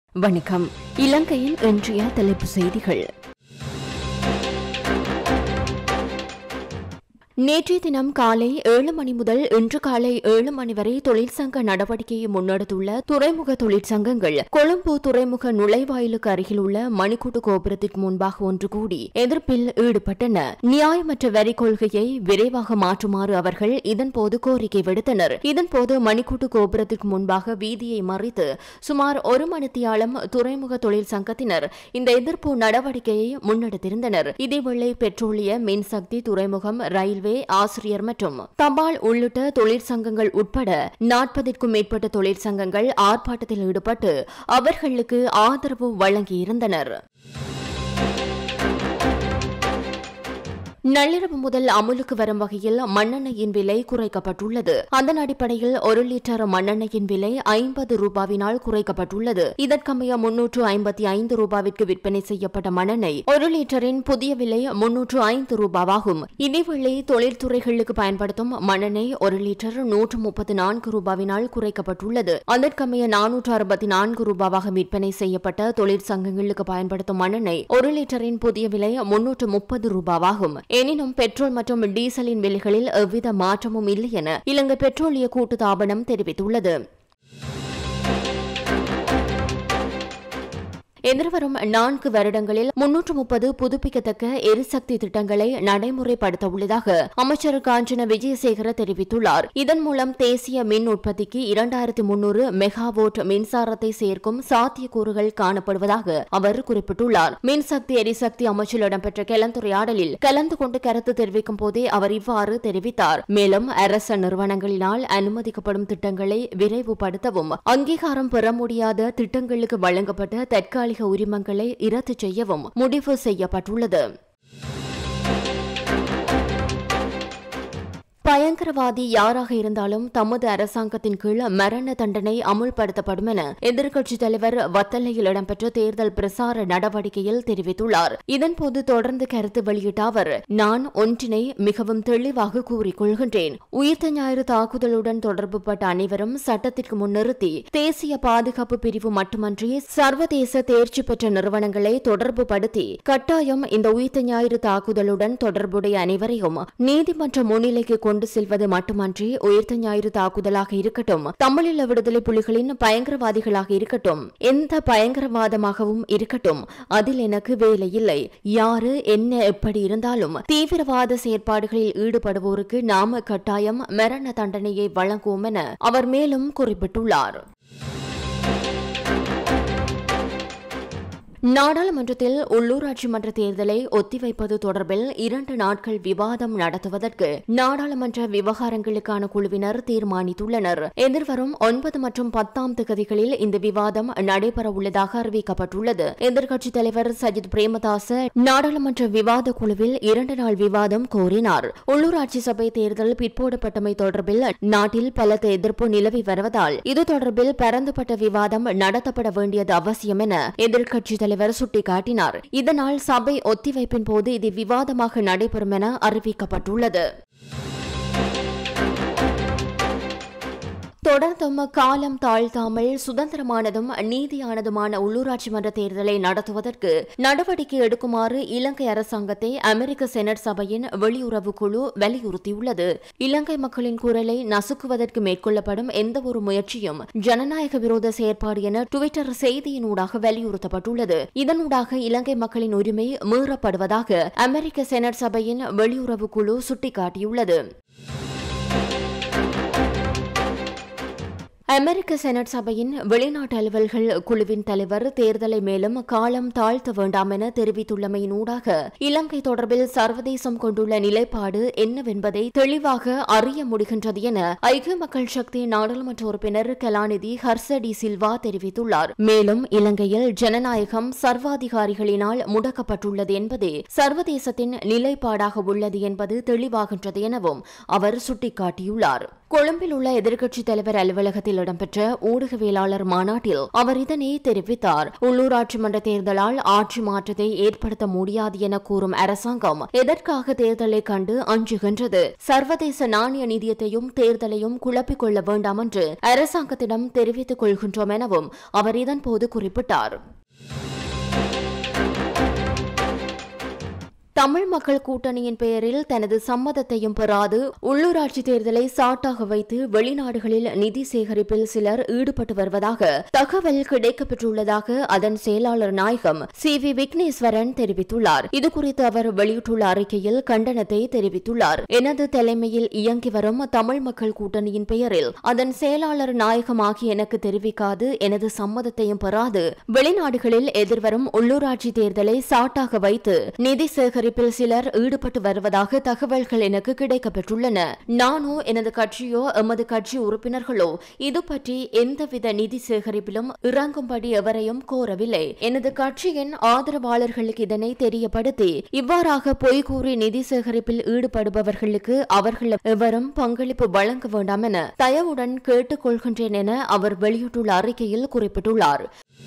வணக்கம் இலங்கையின் இன்றைய தலைப்பு செய்திகள் நேற்றைய தினம் காலை ஏழு மணி முதல் இன்று காலை ஏழு மணி வரை தொழிற்சங்க நடவடிக்கையை முன்னெடுத்துள்ள துறைமுக தொழிற்சங்கங்கள் கொழும்பு துறைமுக நுழைவாயிலுக்கு அருகில் உள்ள மணிக்கூட்டு கோபுரத்திற்கு முன்பாக ஒன்று கூடி எதிர்ப்பில் ஈடுபட்டன நியாயமற்ற வரி கொள்கையை விரைவாக மாற்றுமாறு அவர்கள் இதன்போது கோரிக்கை விடுத்தனர் இதன்போது மணிக்கூட்டு கோபுரத்திற்கு முன்பாக வீதியை மறித்து சுமார் ஒரு மணித்தியாலம் துறைமுக தொழிற்சங்கத்தினர் இந்த எதிர்ப்பு நடவடிக்கையை முன்னெடுத்திருந்தனர் இதேவேளை பெட்ரோலிய மின்சக்தி துறைமுகம் ரயில்வே ஆசிரியர் மற்றும் தபால் உள்ளிட்ட தொழிற்சங்கங்கள் உட்பட நாற்பதிற்கும் மேற்பட்ட தொழிற்சங்கங்கள் ஆர்ப்பாட்டத்தில் ஈடுபட்டு அவர்களுக்கு ஆதரவு வழங்கியிருந்தனர் நள்ளிரவு முதல் அமுலுக்கு வரும் வகையில் மண்ணெண்ணெயின் விலை குறைக்கப்பட்டுள்ளது அதன் அடிப்படையில் ஒரு லிட்டர் மண்ணெண்ணெயின் விலை ஐம்பது ரூபாவினால் குறைக்கப்பட்டுள்ளது இதற்கமைய முன்னூற்று ஐம்பத்தி ஐந்து ரூபாவிற்கு விற்பனை செய்யப்பட்ட மண்ணெண்ணெய் ஒரு லிட்டரின் புதிய விலை முன்னூற்று ஐந்து ரூபாவாகும் இதேவேளை தொழில்துறைகளுக்கு பயன்படுத்தும் மண்ணெண்ணெய் ஒரு லிட்டர் நூற்று முப்பத்தி நான்கு ரூபாவினால் குறைக்கப்பட்டுள்ளது அதற்கமைய நானூற்று அறுபத்தி நான்கு ரூபாவாக விற்பனை செய்யப்பட்ட தொழிற்சங்கங்களுக்கு பயன்படுத்தும் மண்ணெண்ணெய் ஒரு லிட்டரின் புதிய விலை முன்னூற்று முப்பது ரூபாவாகும் எனினும் பெட்ரோல் மற்றும் டீசலின் விலைகளில் எவ்வித மாற்றமும் இல்லை என இலங்கை பெட்ரோலிய கூட்டுத்தாபனம் தெரிவித்துள்ளது எதிர்வரும் நான்கு வருடங்களில் முன்னூற்று முப்பது புதுப்பிக்கத்தக்க எரிசக்தி திட்டங்களை நடைமுறைப்படுத்த உள்ளதாக அமைச்சர் காஞ்சன விஜயசேகர தெரிவித்துள்ளார் இதன் மூலம் தேசிய மின் உற்பத்திக்கு இரண்டாயிரத்தி முன்னூறு மெகாவோட் மின்சாரத்தை சேர்க்கும் சாத்தியக்கூறுகள் காணப்படுவதாக அவர் குறிப்பிட்டுள்ளார் மின்சக்தி எரிசக்தி அமைச்சில் இடம்பெற்ற கலந்துரையாடலில் கலந்து கொண்டு கருத்து தெரிவிக்கும் போதே அவர் இவ்வாறு தெரிவித்தார் மேலும் அரச நிறுவனங்களினால் அனுமதிக்கப்படும் திட்டங்களை விரைவுபடுத்தவும் அங்கீகாரம் பெற முடியாத திட்டங்களுக்கு வழங்கப்பட்ட தற்காலிக தற்காலிக உரிமங்களை இரத்து செய்யவும் முடிவு செய்யப்பட்டுள்ளது பயங்கரவாதி யாராக இருந்தாலும் தமது அரசாங்கத்தின் கீழ் மரண தண்டனை அமுல்படுத்தப்படும் என எதிர்க்கட்சித் தலைவர் வத்தலையில் இடம்பெற்ற தேர்தல் பிரசார நடவடிக்கையில் தெரிவித்துள்ளார் இதன்போது தொடர்ந்து கருத்து வெளியிட்ட அவர் நான் ஒன்றினை மிகவும் தெளிவாக கூறிக்கொள்கின்றேன் உயிர்த்த ஞாயிறு தாக்குதலுடன் தொடர்புபட்ட அனைவரும் சட்டத்திற்கு முன்னிறுத்தி தேசிய பாதுகாப்பு பிரிவு மட்டுமன்றி சர்வதேச தேர்ச்சி பெற்ற நிறுவனங்களை தொடர்புபடுத்தி கட்டாயம் இந்த உயிர்த்த ஞாயிறு தாக்குதலுடன் தொடர்புடைய அனைவரையும் நீதிமன்ற முன்னிலைக்கு கொண்டு செல்வது மட்டுமன்றி உயிர்த்த ஞாயிறு தாக்குதலாக இருக்கட்டும் தமிழீழ விடுதலை புலிகளின் பயங்கரவாதிகளாக இருக்கட்டும் எந்த பயங்கரவாதமாகவும் இருக்கட்டும் அதில் எனக்கு வேலை இல்லை யாரு என்ன எப்படி இருந்தாலும் தீவிரவாத செயற்பாடுகளில் ஈடுபடுவோருக்கு நாம கட்டாயம் மரண தண்டனையை வழங்குவோம் என அவர் மேலும் குறிப்பிட்டுள்ளார் நாடாளுமன்றத்தில் உள்ளூராட்சி மன்ற தேர்தலை ஒத்திவைப்பது தொடர்பில் இரண்டு நாட்கள் விவாதம் நடத்துவதற்கு நாடாளுமன்ற விவகாரங்களுக்கான குழுவினர் தீர்மானித்துள்ளனர் எதிர்வரும் ஒன்பது மற்றும் பத்தாம் திகதிகளில் இந்த விவாதம் நடைபெற உள்ளதாக அறிவிக்கப்பட்டுள்ளது எதிர்க்கட்சித் தலைவர் சஜித் பிரேமதாச நாடாளுமன்ற விவாத குழுவில் இரண்டு நாள் விவாதம் கோரினார் உள்ளூராட்சி சபை தேர்தல் பிற்போடப்பட்டமை தொடர்பில் நாட்டில் பலத்த எதிர்ப்பு நிலவி வருவதால் இது தொடர்பில் பரந்துபட்ட விவாதம் நடத்தப்பட வேண்டியது அவசியம் என எதிர்க்கட்சித் தலைவர் சுட்டிக்காட்டினார் இதனால் சபை ஒத்திவைப்பின் போது இது விவாதமாக நடைபெறும் என அறிவிக்கப்பட்டுள்ளது தொடர்ந்தும் காலம் தாழ்த்தாமல் சுதந்திரமானதும் நீதியானதுமான உள்ளூராட்சி மன்ற தேர்தலை நடத்துவதற்கு நடவடிக்கை எடுக்குமாறு இலங்கை அரசாங்கத்தை அமெரிக்க செனட் சபையின் வெளியுறவு குழு வலியுறுத்தியுள்ளது இலங்கை மக்களின் குரலை நசுக்குவதற்கு மேற்கொள்ளப்படும் எந்தவொரு முயற்சியும் ஜனநாயக விரோத செயற்பாடு என டுவிட்டர் செய்தியினூடாக வலியுறுத்தப்பட்டுள்ளது இதனூடாக இலங்கை மக்களின் உரிமை மீறப்படுவதாக அமெரிக்க செனட் சபையின் வெளியுறவு குழு சுட்டிக்காட்டியுள்ளது அமெரிக்க செனட் சபையின் வெளிநாட்டு அலுவல்கள் குழுவின் தலைவர் தேர்தலை மேலும் காலம் தாழ்த்த வேண்டாம் என தெரிவித்துள்ளமையினூடாக இலங்கை தொடர்பில் சர்வதேசம் கொண்டுள்ள நிலைப்பாடு என்னவென்பதை தெளிவாக அறிய முடிகின்றது என ஐக்கிய மக்கள் சக்தி நாடாளுமன்ற உறுப்பினர் கலாநிதி ஹர்சடி சில்வா தெரிவித்துள்ளார் மேலும் இலங்கையில் ஜனநாயகம் சர்வாதிகாரிகளினால் முடக்கப்பட்டுள்ளது என்பதே சர்வதேசத்தின் நிலைப்பாடாக உள்ளது என்பது தெளிவாகின்றது எனவும் அவர் சுட்டிக்காட்டியுள்ளார் கொழும்பில் உள்ள எதிர்க்கட்சித் தலைவர் அலுவலகத்தில் இடம்பெற்ற ஊடகவியலாளர் மாநாட்டில் அவர் இதனை தெரிவித்தார் உள்ளூராட்சி மன்ற தேர்தலால் ஆட்சி மாற்றத்தை ஏற்படுத்த முடியாது என கூறும் அரசாங்கம் எதற்காக தேர்தலை கண்டு அஞ்சுகின்றது சர்வதேச நாணய நிதியத்தையும் தேர்தலையும் குழப்பிக் கொள்ள வேண்டாம் என்று அரசாங்கத்திடம் தெரிவித்துக் கொள்கின்றோம் எனவும் அவர் இதன்போது குறிப்பிட்டார் தமிழ் மக்கள் கூட்டணியின் பெயரில் தனது சம்மதத்தையும் பெறாது உள்ளூராட்சி தேர்தலை சாட்டாக வைத்து வெளிநாடுகளில் நிதி சேகரிப்பில் சிலர் ஈடுபட்டு வருவதாக தகவல் கிடைக்கப்பெற்றுள்ளதாக அதன் செயலாளர் நாயகம் சி வி விக்னேஸ்வரன் தெரிவித்துள்ளார் இதுகுறித்து அவர் வெளியிட்டுள்ள அறிக்கையில் கண்டனத்தை தெரிவித்துள்ளார் எனது தலைமையில் இயங்கி வரும் தமிழ் மக்கள் கூட்டணியின் பெயரில் அதன் செயலாளர் நாயகம் ஆகிய எனக்கு தெரிவிக்காது எனது சம்மதத்தையும் பெறாது வெளிநாடுகளில் எதிர்வரும் உள்ளூராட்சி தேர்தலை சாட்டாக வைத்து நிதி சேகரிப்பில் சிலர் ஈடுபட்டு வருவதாக தகவல்கள் எனக்கு கிடைக்கப்பெற்றுள்ளன நானோ எனது கட்சியோ எமது கட்சி உறுப்பினர்களோ இது பற்றி எந்தவித நிதி சேகரிப்பிலும் இறங்கும்படி எவரையும் கோரவில்லை எனது கட்சியின் ஆதரவாளர்களுக்கு இதனை தெரியப்படுத்தி இவ்வாறாக பொய் கூறி நிதி சேகரிப்பில் ஈடுபடுபவர்களுக்கு அவர்கள் எவரும் பங்களிப்பு வழங்க வேண்டாம் என தயவுடன் கேட்டுக் கொள்கின்றேன் என அவர் வெளியிட்டுள்ள அறிக்கையில் குறிப்பிட்டுள்ளார்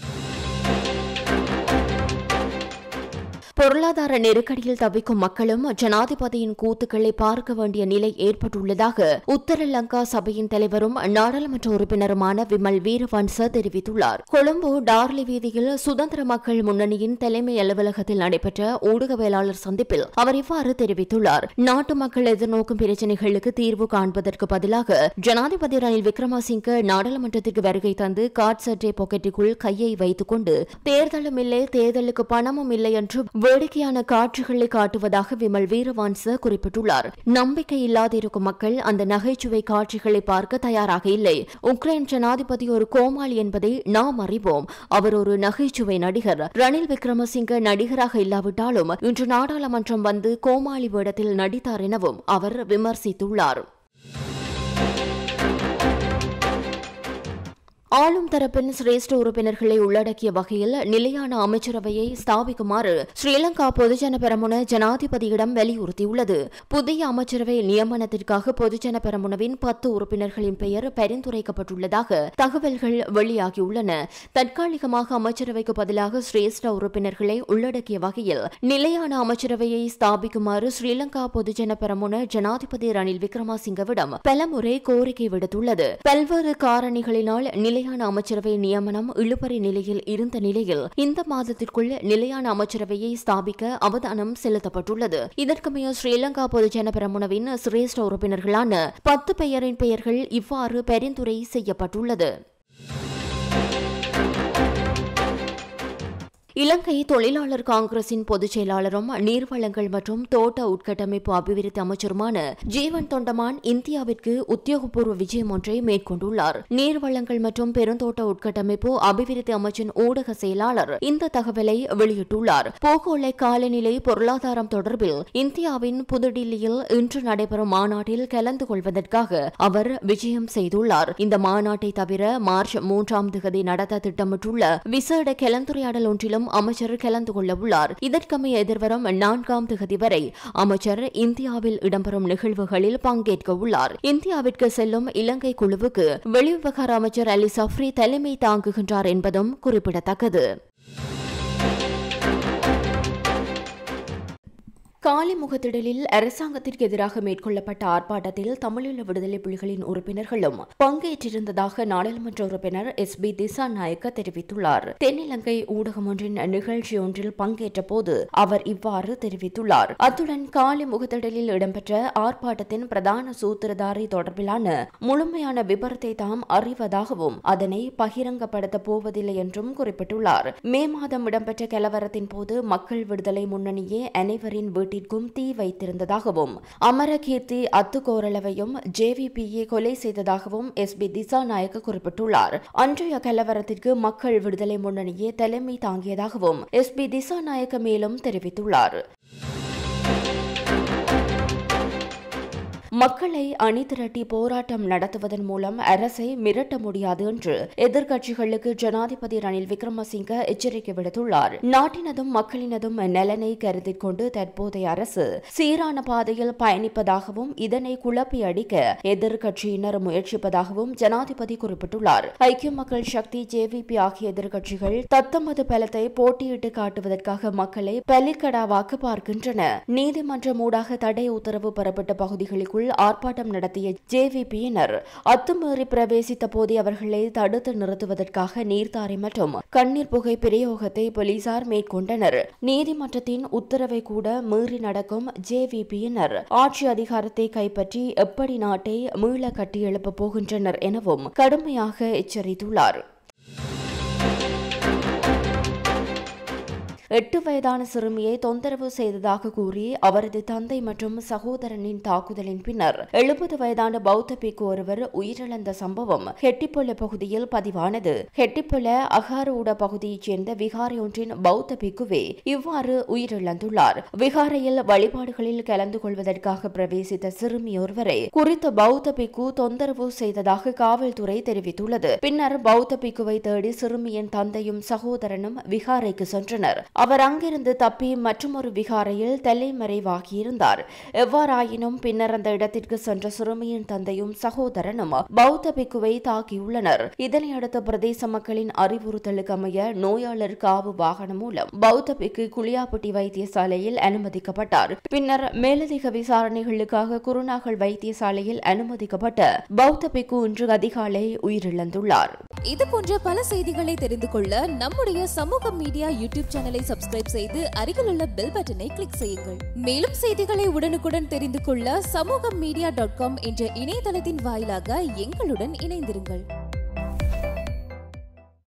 பொருளாதார நெருக்கடியில் தவிக்கும் மக்களும் ஜனாதிபதியின் கூத்துக்களை பார்க்க வேண்டிய நிலை ஏற்பட்டுள்ளதாக உத்தரலங்கா சபையின் தலைவரும் நாடாளுமன்ற உறுப்பினருமான விமல் வீரவன்ச தெரிவித்துள்ளார் கொழும்பு டார்லி வீதியில் சுதந்திர மக்கள் முன்னணியின் தலைமை அலுவலகத்தில் நடைபெற்ற ஊடகவியலாளர் சந்திப்பில் அவர் இவ்வாறு தெரிவித்துள்ளார் நாட்டு மக்கள் எதிர்நோக்கும் பிரச்சினைகளுக்கு தீர்வு காண்பதற்கு பதிலாக ஜனாதிபதி ரணில் விக்ரமசிங்க நாடாளுமன்றத்திற்கு வருகை தந்து காட் சட்டை பாக்கெட்டுக்குள் கையை வைத்துக் கொண்டு தேர்தலும் இல்லை தேர்தலுக்கு பணமும் இல்லை என்று வேடிக்கையான காட்சிகளை காட்டுவதாக விமல் வீரவான்ச குறிப்பிட்டுள்ளார் நம்பிக்கை இல்லாதிருக்கும் மக்கள் அந்த நகைச்சுவை காட்சிகளை பார்க்க தயாராக இல்லை உக்ரைன் ஜனாதிபதி ஒரு கோமாளி என்பதை நாம் அறிவோம் அவர் ஒரு நகைச்சுவை நடிகர் ரணில் விக்ரமசிங்க நடிகராக இல்லாவிட்டாலும் இன்று நாடாளுமன்றம் வந்து கோமாளி வேடத்தில் நடித்தார் எனவும் அவர் விமர்சித்துள்ளார் ஆளும் தரப்பின் சிரேஷ்ட உறுப்பினர்களை உள்ளடக்கிய வகையில் நிலையான அமைச்சரவையை ஸ்தாபிக்குமாறு ஸ்ரீலங்கா பொதுஜன பெரமுன ஜனாதிபதியிடம் வலியுறுத்தியுள்ளது புதிய அமைச்சரவை நியமனத்திற்காக பொதுஜன பெரமுனவின் பத்து உறுப்பினர்களின் பெயர் பரிந்துரைக்கப்பட்டுள்ளதாக தகவல்கள் வெளியாகியுள்ளன தற்காலிகமாக அமைச்சரவைக்கு பதிலாக சிரேஷ்ட உறுப்பினர்களை உள்ளடக்கிய வகையில் நிலையான அமைச்சரவையை ஸ்தாபிக்குமாறு ஸ்ரீலங்கா பொதுஜன பெரமுன ஜனாதிபதி ரணில் விக்ரமசிங்கவிடம் பலமுறை கோரிக்கை விடுத்துள்ளது பல்வேறு காரணிகளினால் நிலையான அமைச்சரவை நியமனம் இழுபறி நிலையில் இருந்த நிலையில் இந்த மாதத்திற்குள் நிலையான அமைச்சரவையை ஸ்தாபிக்க அவதானம் செலுத்தப்பட்டுள்ளது இதற்கமைய ஸ்ரீலங்கா பொதுஜன பெரமுனவின் சிரேஷ்ட உறுப்பினர்களான பத்து பெயரின் பெயர்கள் இவ்வாறு பரிந்துரை செய்யப்பட்டுள்ளது இலங்கை தொழிலாளர் காங்கிரசின் பொதுச் செயலாளரும் நீர்வளங்கள் மற்றும் தோட்ட உட்கட்டமைப்பு அபிவிருத்தி அமைச்சருமான ஜீவன் தொண்டமான் இந்தியாவிற்கு உத்தியோகபூர்வ விஜயம் ஒன்றை மேற்கொண்டுள்ளார் நீர்வளங்கள் மற்றும் பெருந்தோட்ட உட்கட்டமைப்பு அபிவிருத்தி அமைச்சின் ஊடக செயலாளர் இந்த தகவலை வெளியிட்டுள்ளார் பூகோள காலநிலை பொருளாதாரம் தொடர்பில் இந்தியாவின் புதுடில்லியில் இன்று நடைபெறும் மாநாட்டில் கலந்து கொள்வதற்காக அவர் விஜயம் செய்துள்ளார் இந்த மாநாட்டை தவிர மார்ச் மூன்றாம் திகதி நடத்த திட்டமிட்டுள்ள விசேட கலந்துரையாடல் ஒன்றிலும் அமைச்சர் கலந்து கொள்ள உள்ளார் இதற்கமைய எதிர்வரும் நான்காம் திகதி வரை அமைச்சர் இந்தியாவில் இடம்பெறும் நிகழ்வுகளில் பங்கேற்க உள்ளார் இந்தியாவிற்கு செல்லும் இலங்கை குழுவுக்கு வெளிவிவகார அமைச்சர் அலி சஃப்ரி தலைமை தாங்குகின்றார் என்பதும் குறிப்பிடத்தக்கது காலிமுகத்திடலில் அரசாங்கத்திற்கு எதிராக மேற்கொள்ளப்பட்ட ஆர்ப்பாட்டத்தில் தமிழீழ விடுதலை புலிகளின் உறுப்பினர்களும் பங்கேற்றிருந்ததாக நாடாளுமன்ற உறுப்பினர் எஸ் பி திசா நாயக்க தெரிவித்துள்ளார் தென்னிலங்கை ஊடகம் ஒன்றின் நிகழ்ச்சி ஒன்றில் பங்கேற்ற போது அவர் இவ்வாறு தெரிவித்துள்ளார் அத்துடன் காலிமுகத்திடலில் இடம்பெற்ற ஆர்ப்பாட்டத்தின் பிரதான சூத்திரதாரி தொடர்பிலான முழுமையான விபரத்தை தாம் அறிவதாகவும் அதனை பகிரங்கப்படுத்த போவதில்லை என்றும் குறிப்பிட்டுள்ளார் மே மாதம் இடம்பெற்ற கலவரத்தின் போது மக்கள் விடுதலை முன்னணியே அனைவரின் வீட்டிற்கும் தீ வைத்திருந்ததாகவும் அமரகீர்த்தி அத்துக்கோரளவையும் ஜேவிபிஏ கொலை செய்ததாகவும் எஸ் பி திசாநாயக்க குறிப்பிட்டுள்ளார் அன்றைய கலவரத்திற்கு மக்கள் விடுதலை முன்னணியே தலைமை தாங்கியதாகவும் எஸ் பி திசாநாயக்க மேலும் தெரிவித்துள்ளார் மக்களை அணிதிரட்டி போராட்டம் நடத்துவதன் மூலம் அரசை மிரட்ட முடியாது என்று எதிர்க்கட்சிகளுக்கு ஜனாதிபதி ரணில் விக்ரமசிங்க எச்சரிக்கை விடுத்துள்ளார் நாட்டினதும் மக்களினதும் நலனை கருத்தில் கொண்டு தற்போதைய அரசு சீரான பாதையில் பயணிப்பதாகவும் இதனை குழப்பி அடிக்க எதிர்க்கட்சியினர் முயற்சிப்பதாகவும் ஜனாதிபதி குறிப்பிட்டுள்ளார் ஐக்கிய மக்கள் சக்தி ஜேவிபி ஆகிய எதிர்க்கட்சிகள் தத்தமது பலத்தை போட்டியிட்டு காட்டுவதற்காக மக்களை பலிக்கடாவாக்க பார்க்கின்றன நீதிமன்றம் ஊடாக தடை உத்தரவு பெறப்பட்ட பகுதிகளுக்குள் ஆர்ப்பாட்டம் நடத்திய ஜேவிபியினர் அத்துமீறி பிரவேசித்த போதே அவர்களை தடுத்து நிறுத்துவதற்காக நீர்த்தாரை மற்றும் கண்ணீர் புகை பிரயோகத்தை போலீசார் மேற்கொண்டனர் நீதிமன்றத்தின் உத்தரவை கூட மீறி நடக்கும் ஜேவிபியினர் ஆட்சி அதிகாரத்தை கைப்பற்றி எப்படி நாட்டை மீள கட்டியெழுப்ப போகின்றனர் எனவும் கடுமையாக எச்சரித்துள்ளார் எட்டு வயதான சிறுமியை தொந்தரவு செய்ததாக கூறி அவரது தந்தை மற்றும் சகோதரனின் தாக்குதலின் பின்னர் எழுபது வயதான பௌத்த பிக்கு ஒருவர் உயிரிழந்த சம்பவம் ஹெட்டிப்பொல பகுதியில் பதிவானது ஹெட்டிப்பொல அகாரூட பகுதியைச் சேர்ந்த விகாரை ஒன்றின் பௌத்த பிக்குவே இவ்வாறு உயிரிழந்துள்ளார் விகாரையில் வழிபாடுகளில் கலந்து கொள்வதற்காக பிரவேசித்த சிறுமி ஒருவரை குறித்த பௌத்த பிக்கு தொந்தரவு செய்ததாக காவல்துறை தெரிவித்துள்ளது பின்னர் பௌத்த பிக்குவை தேடி சிறுமியின் தந்தையும் சகோதரனும் விகாரைக்கு சென்றனர் அவர் அங்கிருந்து தப்பி மற்றொரு விகாரையில் தலைமறைவாகியிருந்தார் எவ்வாறாயினும் பின்னர் அந்த இடத்திற்கு சென்ற சிறுமியின் தந்தையும் சகோதரனும் பௌத்த பிக்குவை தாக்கியுள்ளனர் இதனையடுத்து பிரதேச மக்களின் அறிவுறுத்தலுக்கு அமைய நோயாளர் காவு வாகனம் மூலம் பௌத்த பிக்கு குளியாப்பட்டி வைத்தியசாலையில் அனுமதிக்கப்பட்டார் பின்னர் மேலதிக விசாரணைகளுக்காக குருநாகல் வைத்தியசாலையில் அனுமதிக்கப்பட்ட பௌத்த பிக்கு இன்று அதிகாலை உயிரிழந்துள்ளார் இது போன்ற பல செய்திகளை தெரிந்து கொள்ள நம்முடைய சமூக மீடியா யூடியூப் சேனலை சப்ஸ்கிரைப் செய்து அருகில் உள்ள பெல் பட்டனை கிளிக் செய்யுங்கள் மேலும் செய்திகளை உடனுக்குடன் தெரிந்து கொள்ள சமூக மீடியா டாட் காம் என்ற இணையதளத்தின் வாயிலாக எங்களுடன் இணைந்திருங்கள்